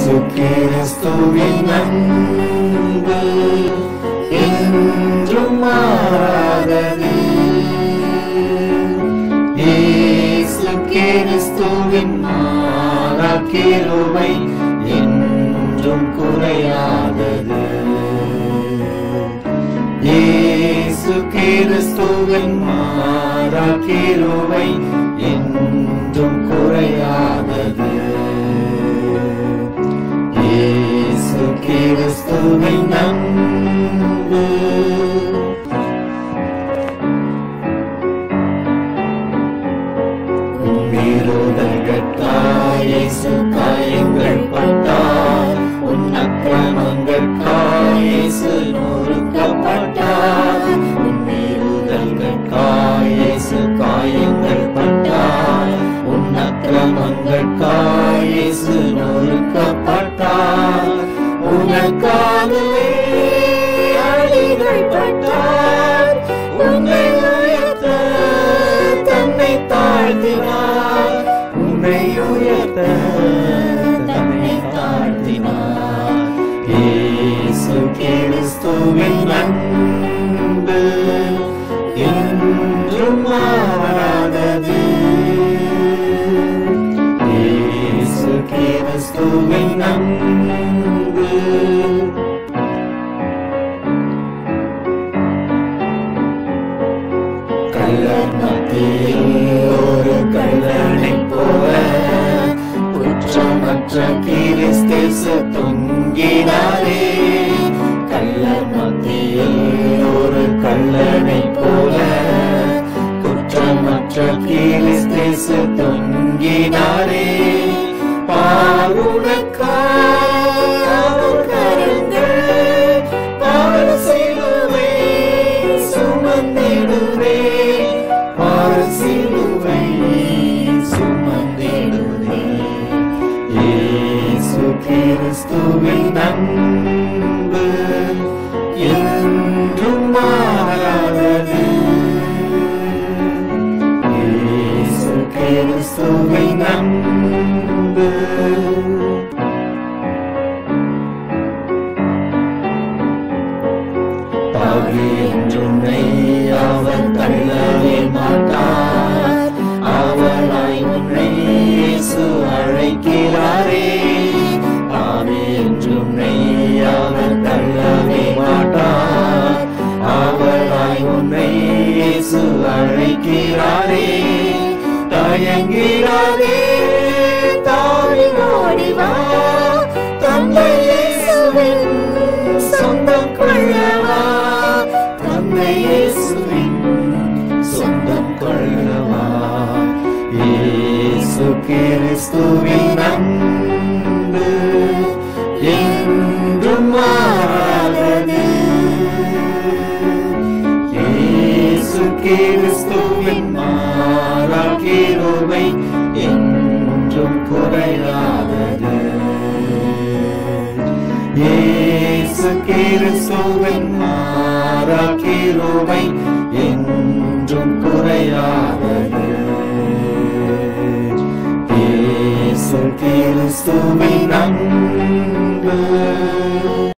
இயேசு கிறிஸ்துவின் அன்பு என்றும் மாறாதது இயேசு கிறிஸ்துவின் மாறா கிருபை என்றும் குறையாதது இயேசு கிறிஸ்துவின் மாறா கிருபை என்றும் குறையாதது இயேசு கிறிஸ்துவின் அன்பு மீறுதல்கட்காய் இயேசு காயங்கள் பட்டார் உன் அக்கிரமங்கட்காய் இயேசு நொறுக்கப்பட்டார் உன் மீறுதல்கட்காய் இயேசு காயங்கள் பட்டார் உன் அக்கிரமங்கட்காய் இயேசு நொறுக்கப்பட்டார் உனக்காகவே அடிகள் பட்டார் உன்னை உயர்த்த தன்னை தாழ்த்தினார் உன்னை உயர்த்த தன்னை தாழ்த்தினார் இயேசு கிறிஸ்துவின் அன்பு என்றும் மாறாதது இயேசு கிறிஸ்துவின் அன்பு கள்ளர் மத்தியில் ஒரு கள்ளனை போல குற்றமற்ற கிறிஸ்தேசு தொங்கினாரே கள்ளர் மத்தியில் ஒரு கள்ளனை போல குற்றமற்ற கிறிஸ்தேசு தொங்கினாரே பாருணக்காய் அவர் கரங்கள் பால் சிலுவை சுமந்திடுவே பால் சிலுவை சுமந்திடுவே இயேசு கிறிஸ்துவின் அன்பு என்றும் மாறாதது இயேசு கிறிஸ்துவின் அன்பு பாவி என்றுன்னை அவர் தள்ளவே மாட்டார் அவராய் உன்னை இயேசு அழைக்கிறாரே பாவி என்றுன்னை அவர் தள்ளவே மாட்டார் அவராய் உன்னை இயேசு அழைக்கிறாரே தயங்கிறாரே தாவி ஓடி வா தந்தை இயேசுவின் சொந்தம் கொள்ளவா தந்தை இயேசுவின் சொந்தம் கொள்ளவா இயேசு கிறிஸ்துவின் அன்பு என்றும் மாறாதது இயேசு கிறிஸ்துவின் மாறா கிருபை என்றும் குறையாதது இயேசு கிறிஸ்துவின் மாறா கிருபை என்றும் குறையாதது இயேசு கிறிஸ்துவின் அன்பு